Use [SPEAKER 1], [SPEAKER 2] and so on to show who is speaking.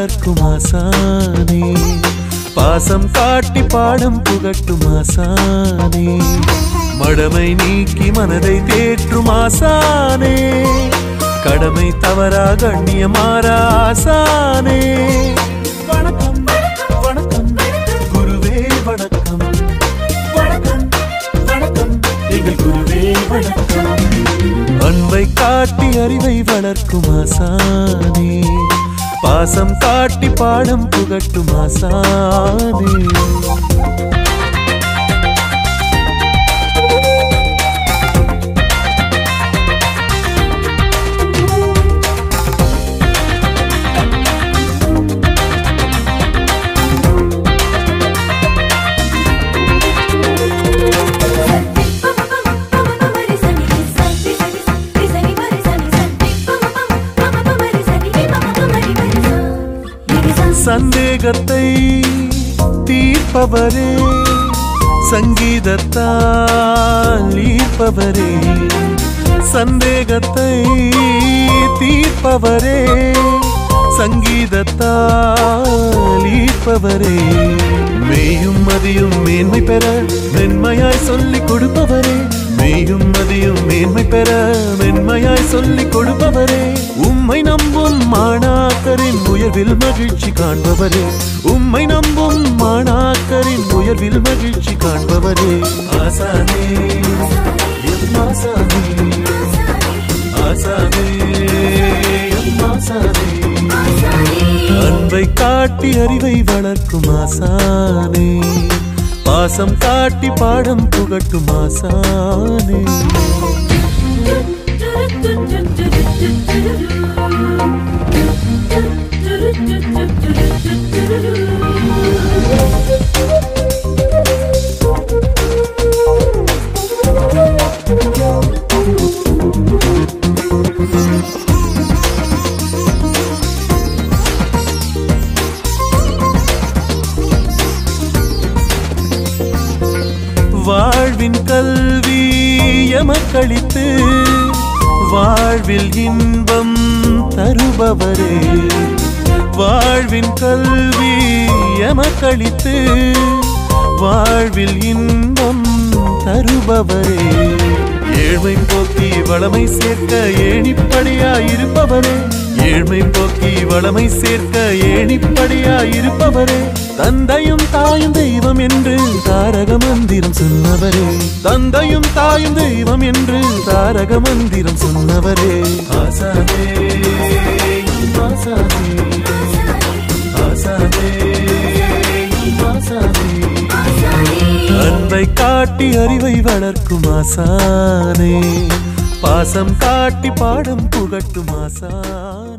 [SPEAKER 1] வளர்க்கும் ஆசானே பாசம் காட்டி பாடம் புகட்டும் ஆசானே மடமை நீக்கி மனதை தேற்றும் ஆசானே கடமை தவறா கண்ணியமாறா ஆசானே வணக்கம் வணக்கம் குருவே வணக்கம் வணக்கம் வணக்கம் எங்கள் குருவே வணக்கம் அன்பை காட்டி அறிவை வளர்க்கும் ஆசானே பாசம் காட்டி பாடம் புகட்டும் ஆசானே சந்தேகத்தை தீர்ப்பவரே சங்கீதத்தால் ஈர்ப்பவரே சந்தேகத்தை தீர்ப்பவரே சங்கீதத்தால் ஈர்ப்பவரே மேயும் மதியும் மேன்மை பெற மென்மையாய் சொல்லிக் கொடுப்பவரே மேயும் மதியும் மேன்மை பெற மென்மையாய் சொல்லிக் கொடுப்பவரே உம்மை நம்பும் மாணாக்கரின் உயர்வில் மகிழ்ச்சி காண்பவரே உம்மை நம்பும் மாணாக்கரின் உயர்வில் மகிழ்ச்சி காண்பவரே ஆசானே எம் ஆசானே ஆசானே எம் ஆசானே அன்பை காட்டி அறிவை வளர்க்கும் ஆசானே பாசம் காட்டி பாடம் புகட்டும் ஆசானே வாழ்வின் கல்வி எமக்களித்து வாழ்வில் இன்பம் தருபவரே வாழ்வின் கல்வி எமக்களித்து வாழ்வில் இன்பம் தருபவரே ஏழ்மை போக்கி வளமை சேர்க்க ஏணிப்படியாயிருப்பவரே ஏழ்மை போக்கி வளமை சேர்க்க ஏணிப்படியாயிருப்பவரே தந்தையும் தாயும் தெய்வம் என்று தாரக மந்திரம் சொன்னவரே தந்தையும் தாயும் தெய்வம் என்று தாரக மந்திரம் சொன்னவரே ஆசானே ஆசானே ஆசானே ஆசானே அன்பை காட்டி அறிவை வளர்க்கும் ஆசானே பாசம் காட்டி பாடம் புகட்டும் ஆசானே